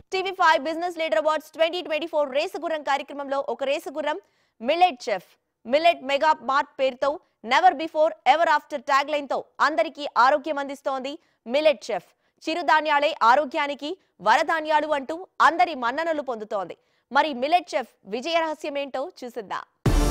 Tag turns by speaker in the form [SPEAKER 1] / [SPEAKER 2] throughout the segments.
[SPEAKER 1] TV five business leader awards twenty twenty four రేసుగుర్రం కార్యక్రమంలో ఒక రేసుగుర్రం millet chef millet mega mart పేరుతో never before ever after tag line తో అందరికీ ఆరోగ్యం అందిస్తోంది మిల్లెట్ చెఫ్ చిరుధాన్యాలే ఆరోగ్యానికి వరధాన్యాలు అంటూ అందరి మన్ననలు పొందుతోంది మరి మిల్లెట్ చెఫ్ విజయ రహస్యం ఏంటో చూసిద్దాం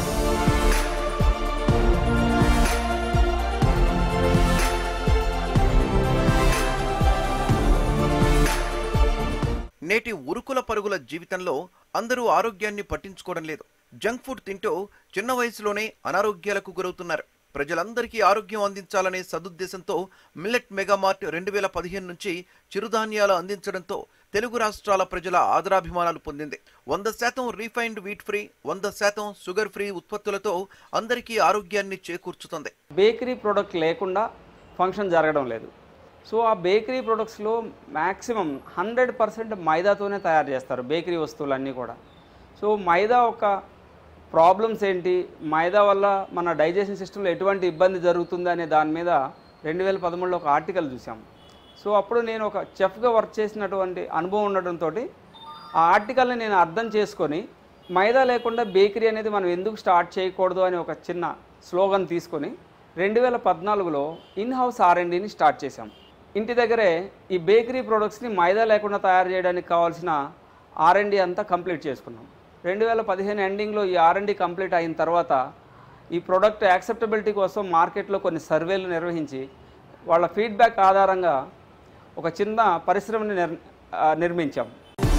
[SPEAKER 2] నేటి ఉరుకుల పరుగుల జీవితంలో అందరూ ఆరోగ్యాన్ని పట్టించుకోవడం లేదు జంక్ ఫుడ్ తింటూ చిన్న వయసులోనే అనారోగ్యాలకు గురవుతున్నారు ప్రజలందరికీ ఆరోగ్యం అందించాలనే సదుద్దేశంతో మిల్లెట్ మెగామార్ట్ రెండు వేల పదిహేను నుంచి చిరుధాన్యాలు అందించడంతో తెలుగు రాష్ట్రాల ప్రజల ఆదరాభిమానాలు పొందింది వంద శాతం రీఫైన్డ్ వీట్ ఫ్రీ వంద శాతం షుగర్ ఫ్రీ ఉత్పత్తులతో అందరికీ ఆరోగ్యాన్ని చేకూర్చుతుంది
[SPEAKER 3] బేకరీ ప్రోడక్ట్ లేకుండా ఫంక్షన్ జరగడం లేదు సో ఆ బేకరీ ప్రొడక్ట్స్లో మ్యాక్సిమం హండ్రెడ్ పర్సెంట్ మైదాతోనే తయారు చేస్తారు బేకరీ వస్తువులన్నీ కూడా సో మైదా ఒక ప్రాబ్లమ్స్ ఏంటి మైదా వల్ల మన డైజెషన్ సిస్టంలో ఎటువంటి ఇబ్బంది జరుగుతుంది అనే దాని మీద రెండు వేల పదమూడులో ఒక ఆర్టికల్ చూసాం సో అప్పుడు నేను ఒక చెఫ్గా వర్క్ చేసినటువంటి అనుభవం ఉండడంతో ఆ ఆర్టికల్ని నేను అర్థం చేసుకొని మైదా లేకుండా బేకరీ అనేది మనం ఎందుకు స్టార్ట్ చేయకూడదు అని ఒక చిన్న స్లోగన్ తీసుకొని రెండు వేల పద్నాలుగులో ఇన్ హౌస్ ఆర్ఎండిని స్టార్ట్ చేశాం ఇంటి దగ్గరే ఈ బేకరీ ప్రొడక్ట్స్ని మైదా లేకుండా తయారు చేయడానికి కావాల్సిన ఆర్ఎండి అంతా కంప్లీట్ చేసుకున్నాం రెండు వేల పదిహేను ఎండింగ్లో ఈ ఆర్ఎండి కంప్లీట్ అయిన తర్వాత ఈ ప్రోడక్ట్ యాక్సెప్టబిలిటీ కోసం మార్కెట్లో కొన్ని సర్వేలు నిర్వహించి వాళ్ళ ఫీడ్బ్యాక్ ఆధారంగా ఒక చిన్న పరిశ్రమని నిర్ ఆ, నిర్మించాం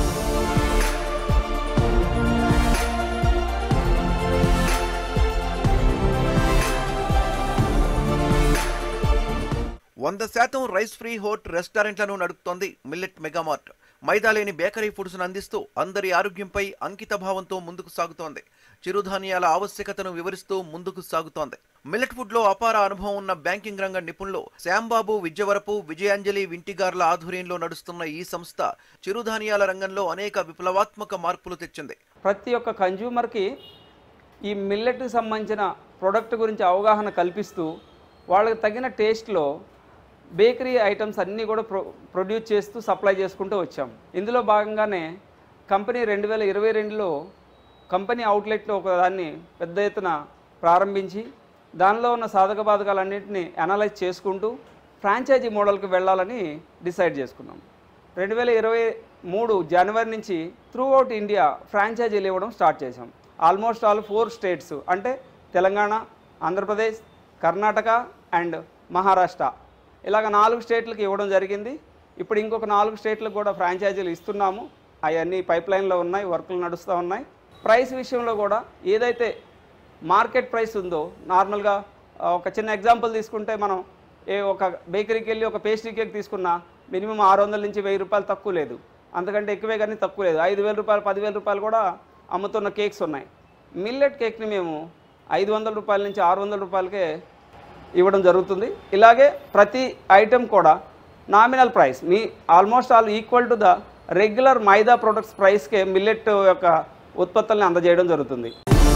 [SPEAKER 2] వంద శాతం రైస్ ఫ్రీ హోట్ రెస్టారెంట్లను నడుపుతోంది మిల్లెట్ మెగామార్ట్ మైదా లేని బేకరీ ఫుడ్స్ను అందిస్తూ అందరి ఆరోగ్యంపై అంకిత భావంతో ముందుకు సాగుతోంది చిరుధాన్యాల ఆవశ్యకతను వివరిస్తూ ముందుకు సాగుతోంది మిల్లెట్ ఫుడ్ లో అపార అనుభవం ఉన్న బ్యాంకింగ్ రంగ నిపుణులు శ్యాంబాబు విద్యవరపు విజయాంజలి వింటిగార్ల ఆధ్వర్యంలో నడుస్తున్న ఈ సంస్థ చిరుధాన్యాల రంగంలో అనేక విప్లవాత్మక మార్పులు తెచ్చింది
[SPEAKER 3] ప్రతి ఒక్క కన్జ్యూమర్కి ఈ మిల్లెట్కి సంబంధించిన ప్రోడక్ట్ గురించి అవగాహన కల్పిస్తూ వాళ్ళకి తగిన టేస్ట్లో బేకరీ ఐటమ్స్ అన్నీ కూడా ప్రొ ప్రొడ్యూస్ చేస్తూ సప్లై చేసుకుంటూ వచ్చాం ఇందులో భాగంగానే కంపెనీ రెండు వేల ఇరవై రెండులో కంపెనీ అవుట్లెట్లో ఒక దాన్ని పెద్ద ఎత్తున ప్రారంభించి దానిలో ఉన్న సాధక బాధకాలన్నింటినీ అనలైజ్ చేసుకుంటూ ఫ్రాంచైజీ మోడల్కి వెళ్ళాలని డిసైడ్ చేసుకున్నాం రెండు వేల ఇరవై మూడు జనవరి నుంచి త్రూ అవుట్ ఇండియా ఫ్రాంచైజీలు ఇవ్వడం స్టార్ట్ చేసాం ఆల్మోస్ట్ ఆల్ ఫోర్ స్టేట్స్ అంటే తెలంగాణ ఆంధ్రప్రదేశ్ కర్ణాటక అండ్ మహారాష్ట్ర ఇలాగ నాలుగు స్టేట్లకు ఇవ్వడం జరిగింది ఇప్పుడు ఇంకొక నాలుగు స్టేట్లకు కూడా ఫ్రాంచైజీలు ఇస్తున్నాము అవన్నీ పైప్ లైన్లో ఉన్నాయి వర్కులు నడుస్తూ ఉన్నాయి ప్రైస్ విషయంలో కూడా ఏదైతే మార్కెట్ ప్రైస్ ఉందో నార్మల్గా ఆ, ఒక చిన్న ఎగ్జాంపుల్ తీసుకుంటే మనం ఏ ఒక బేకరీకి వెళ్ళి ఒక పేస్ట్రీ కేక్ తీసుకున్నా మినిమం ఆరు వందల నుంచి వెయ్యి రూపాయలు తక్కువ లేదు అంతకంటే ఎక్కువే కానీ తక్కువ లేదు ఐదు వేల రూపాయలు పదివేల రూపాయలు కూడా అమ్ముతున్న కేక్స్ ఉన్నాయి మిల్లెట్ కేక్ని మేము ఐదు వందల రూపాయల నుంచి ఆరు వందల రూపాయలకే ఇవ్వడం జరుగుతుంది ఇలాగే ప్రతి ఐటెం కూడా నామినల్ ప్రైస్ మీ almost all equal to the regular maida products ప్రైస్కే మిల్లెట్ యొక్క ఉత్పత్తుల్ని అందజేయడం జరుగుతుంది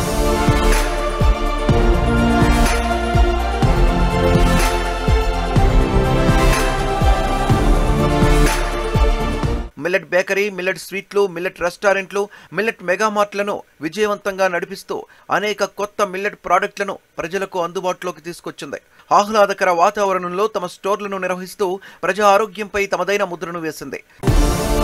[SPEAKER 2] మిల్లెట్ బేకరీ మిల్లెట్ స్వీట్లు మిల్లెట్ రెస్టారెంట్లు మిల్లెట్ మెగామార్ట్లను విజయవంతంగా నడిపిస్తూ అనేక కొత్త మిల్లెట్ ప్రాడక్ట్లను ప్రజలకు అందుబాటులోకి తీసుకొచ్చింది ఆహ్లాదకర వాతావరణంలో తమ స్టోర్లను నిర్వహిస్తూ ప్రజా ఆరోగ్యంపై తమదైన ముద్రను వేసింది